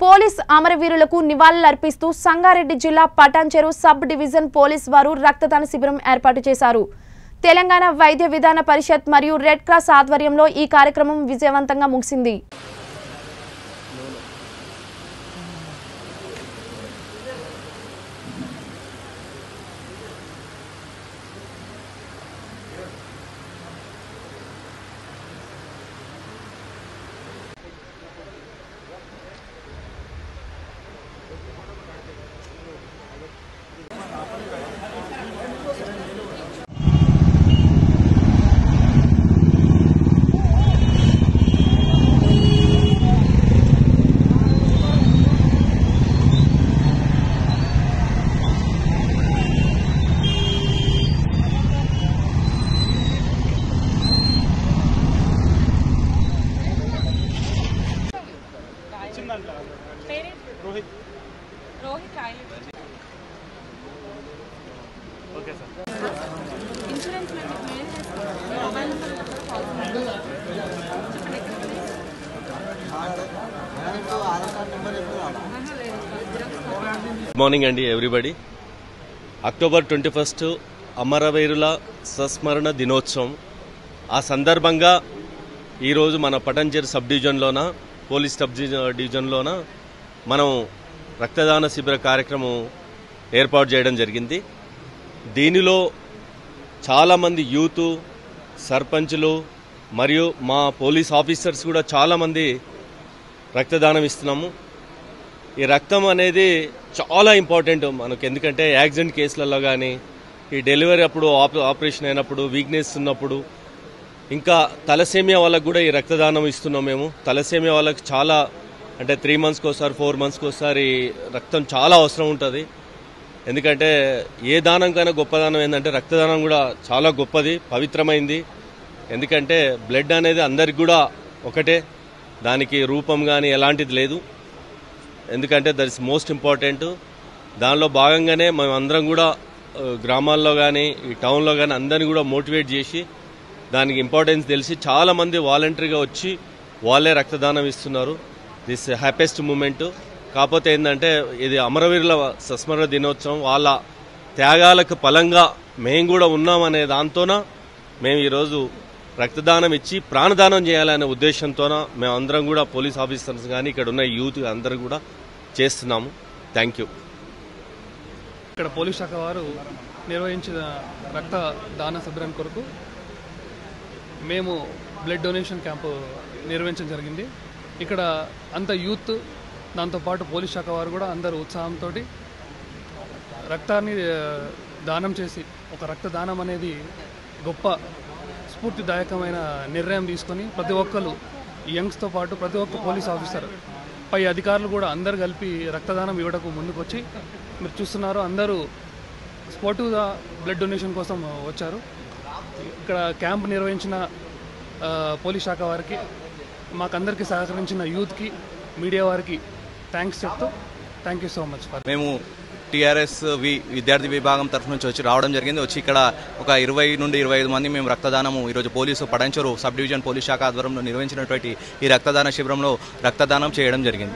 Police అమరవీరులకు నివాళులర్పిస్తూ సంగారెడ్డి జిల్లా Patancheru sub division police వారు రక్తదాన శిబిరం ఏర్పాటు చేశారు తెలంగాణ వైద్య విధాన పరిషత్ మరియు రెడ్ క్రాస్ ఆధ్వర్యంలో ఈ కార్యక్రమం విజయవంతంగా ముగిసింది రోహిత్ రోహిత్ రాయలేదు ఓకే సార్ ఇన్సూరెన్స్ మేము మెయిల్ చేసుకున్నాం మొబైల్ నెంబర్ కూడా కాల్ చేయండి. చెప్పండి ఎక్కడ ఆహా, లేదు జిరాక్స్ కావాలి. గుడ్ మార్నింగ్ అండి ఎవ్రీబడి అక్టోబర్ ట్వంటీ ఫస్ట్ అమరవీరుల సంస్మరణ దినోత్సవం ఆ సందర్భంగా ఈరోజు మన పటంచేరు సబ్ డివిజన్లోన పోలీస్ సబ్ డివిజన్- డివిజన్లోన మనం రక్తదాన శిబిర కార్యక్రమం ఏర్పాటు చేయడం జరిగింది దీనిలో చాలామంది యూత్ సర్పంచులు మరియు మా పోలీస్ ఆఫీసర్స్ కూడా చాలామంది రక్తదానం ఇస్తున్నాము ఈ రక్తం అనేది చాలా ఇంపార్టెంట్ మనకు ఎందుకంటే యాక్సిడెంట్ కేసులలో కానీ ఈ డెలివరీ అప్పుడు ఆప- ఆపరేషన్ అయినప్పుడు వీక్నెస్ ఉన్నప్పుడు ఇంకా తలసేమియా వాళ్ళకు కూడా ఈ రక్తదానం ఇస్తున్నాం మేము తలసేమియా వాళ్ళకి చాలా అంటే త్రీ మంత్స్కి ఒకసారి ఫోర్ మంత్స్కి ఒకసారి రక్తం చాలా అవసరం ఉంటుంది ఎందుకంటే ఏ దానం కన్నా గొప్ప దానం ఏంటంటే రక్తదానం కూడా చాలా గొప్పది పవిత్రమైంది ఎందుకంటే బ్లడ్ అనేది అందరికి కూడా ఒకటే దానికి రూపం కానీ ఎలాంటిది లేదు ఎందుకంటే దట్ ఇస్ మోస్ట్ ఇంపార్టెంట్ దానిలో భాగంగానే మేము అందరం కూడా ఆ, గ్రామాల్లో కానీ ఈ టౌన్లో కానీ అందరిని కూడా మోటివేట్ చేసి దానికి ఇంపార్టెన్స్ తెలిసి చాలామంది వాలంటరీగా వచ్చి వాళ్ళే రక్తదానం ఇస్తున్నారు దిస్ హ్యాపీయెస్ట్ మూమెంట్ కాకపోతే ఏంటంటే ఇది అమరవీరుల సస్మరణ దినోత్సవం వాళ్ళ త్యాగాలకు ఫలంగా మేము కూడా ఉన్నామనే దాంతోన మేము ఈరోజు రక్తదానం ఇచ్చి ప్రాణదానం చేయాలనే ఉద్దేశంతోన మేము అందరం కూడా పోలీస్ ఆఫీసర్స్ కానీ ఇక్కడ ఉన్న యూత్ అందరూ కూడా చేస్తున్నాము థ్యాంక్ యూ ఇక్కడ పోలీస్ శాఖ వారు నిర్వహించిన రక్త దాన శిబిరం కొరకు మేము బ్లడ్ డొనేషన్ క్యాంపు నిర్వహించడం జరిగింది ఇక్కడ అంత యూత్ దాంతోపాటు పోలీస్ శాఖ వారు కూడా అందరూ ఉత్సాహంతో రక్తాన్ని ఆ, దానం చేసి ఒక రక్తదానం అనేది గొప్ప స్ఫూర్తిదాయకమైన నిర్ణయం తీసుకొని ప్రతి ఒక్కరు యంగ్స్తో పాటు ప్రతి ఒక్క పోలీస్ ఆఫీసర్ పై అధికారులు కూడా అందరు కలిపి రక్తదానం ఇవ్వడకు ముందుకొచ్చి మీరు చూస్తున్నారు అందరూ స్పోర్టివ్గా బ్లడ్ డొనేషన్ కోసం వచ్చారు ఇక్కడ క్యాంప్ నిర్వహించిన ఆ, పోలీస్ శాఖ వారికి మాకందరికీ సహకరించిన యూత్కి మీడియా వారికి థ్యాంక్స్ చెప్తూ thank you so much for మేము టీఆర్ఎస్ వి విద్యార్థి విభాగం తరఫు నుంచి వచ్చి రావడం జరిగింది వచ్చి ఇక్కడ ఒక ఇరవై నుండి ఇరవై ఐదు మంది మేము రక్తదానము ఈరోజు police Patancheru sub division police శాఖ ఆధ్వర్యంలో నిర్వహించినటువంటి ఈ రక్తదాన శిబిరంలో రక్తదానం చేయడం జరిగింది